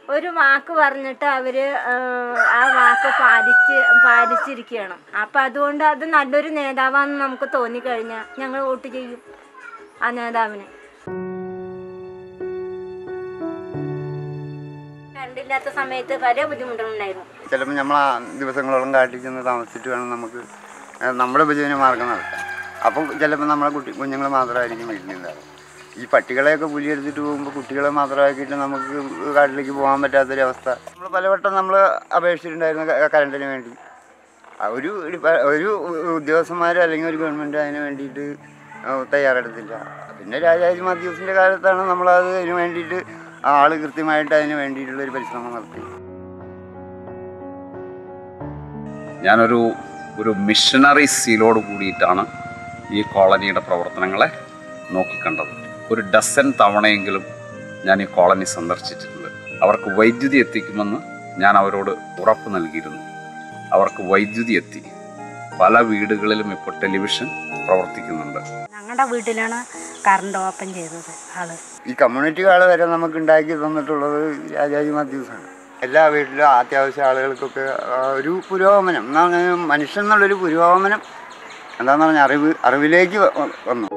ഒരു വാക്ക് പറഞ്ഞിട്ട് അവർ ആ വാക്ക് പാലിച്ച് പാലിച്ചിരിക്കുകയാണ് അപ്പം അതുകൊണ്ട് അത് നല്ലൊരു നേതാവാണെന്ന് നമുക്ക് തോന്നിക്കഴിഞ്ഞാൽ ഞങ്ങൾ വോട്ട് ചെയ്യും ആ നേതാവിന് കണ്ടില്ലാത്ത സമയത്ത് പല ബുദ്ധിമുട്ടുകളുണ്ടായിരുന്നു ചിലപ്പോൾ നമ്മൾ ആ ദിവസങ്ങളോളം കാട്ടിൽ ചെന്ന് താമസിച്ചിട്ട് വേണം നമുക്ക് ഏഹ്, നമ്മുടെ ഉപജീവന മാർഗം നടത്താൻ അപ്പം ചിലപ്പോൾ നമ്മളെ കുട്ടി കുഞ്ഞുങ്ങൾ മാത്രമായിരിക്കും വീട്ടിലുണ്ടാവും ഈ പട്ടികളെയൊക്കെ പുലി എടുത്തിട്ട് പോകുമ്പോൾ കുട്ടികളെ മാത്രമാക്കിയിട്ട് നമുക്ക് കാട്ടിലേക്ക് പോകാൻ പറ്റാത്തൊരവസ്ഥ നമ്മൾ പലവട്ടം നമ്മൾ അപേക്ഷിച്ചിട്ടുണ്ടായിരുന്നു ക- കറണ്ടിന് വേണ്ടി ആ ഒരു ഡിപ്പ- ഒരു ഉദ്യോഗസ്ഥന്മാർ അല്ലെങ്കിൽ ഒരു ഗവൺമെൻറ് അതിന് വേണ്ടിയിട്ട് ഏഹ്, തയ്യാറെടുത്തില്ല പിന്നെ രാജാജി മാത്യൂസിൻ്റെ കാലത്താണ് നമ്മളത് അതിന് വേണ്ടിയിട്ട് ആൾ കൃത്യമായിട്ട് അതിന് വേണ്ടിയിട്ടുള്ള ഒരു പരിശ്രമം നടത്തി ഞാനൊരു ഒരു മിഷനറി സീലോട് കൂടിയിട്ടാണ് ഈ കോളനിയുടെ പ്രവർത്തനങ്ങളെ നോക്കിക്കണ്ടത് ഒരു ഡസൻ തവണയെങ്കിലും ഞാൻ ഈ കോളനി സന്ദർശിച്ചിട്ടുണ്ട് അവർക്ക് വൈദ്യുതി എത്തിക്കുമെന്ന് ഞാൻ അവരോട് ഉറപ്പ് നൽകിയിരുന്നു അവർക്ക് വൈദ്യുതി എത്തി പല വീടുകളിലും ഇപ്പോൾ ടെലിവിഷൻ പ്രവർത്തിക്കുന്നുണ്ട് ഞങ്ങളുടെ വീട്ടിലാണ് കറണ്ട് ഓപ്പൺ ചെയ്തത് ആള് ഈ കമ്മ്യൂണിറ്റി ഹാൾ വരെ നമുക്ക് ഉണ്ടാക്കി തന്നിട്ടുള്ളത് രാജാജി മാത്യൂസാണ് എല്ലാ വീട്ടിലും അത്യാവശ്യ ആളുകൾക്കൊക്കെ ആ, ഒരു പുരോഗമനം എന്താണ് മനുഷ്യൻ എന്നുള്ളൊരു പുരോഗമനം എന്താണെന്ന് പറഞ്ഞാൽ അറിവ് അറിവിലേക്ക് വ- വന്നു